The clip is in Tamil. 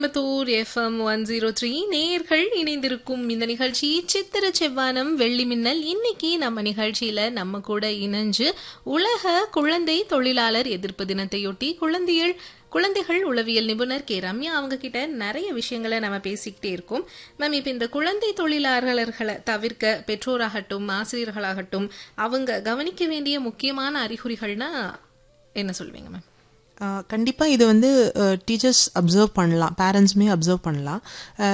Coimbatore FM one zero three நேர்கள் இணைந்திருக்கும் இந்த நிகழ்ச்சி சித்திர செவ்வானம் வெள்ளி மின்னல் இன்னைக்கு நம்ம நிகழ்ச்சியில நம்ம கூட இணைஞ்சு உலக குழந்தை தொழிலாளர் எதிர்ப்பு தினத்தையொட்டி குழந்தைகள் குழந்தைகள் உளவியல் நிபுணர் கே ரம்யா அவங்க கிட்ட நிறைய விஷயங்களை நம்ம பேசிக்கிட்டே இருக்கோம் மேம் இப்போ இந்த குழந்தை தொழிலாளர்களை தவிர்க்க பெற்றோராகட்டும் ஆசிரியர்களாகட்டும் அவங்க கவனிக்க வேண்டிய முக்கியமான அறிகுறிகள்னா என்ன சொல்லுவீங்க மேம் கண்டிப்பாக இது வந்து டீச்சர்ஸ் அப்சர்வ் பண்ணலாம் பேரண்ட்ஸுமே அப்சர்வ் பண்ணலாம்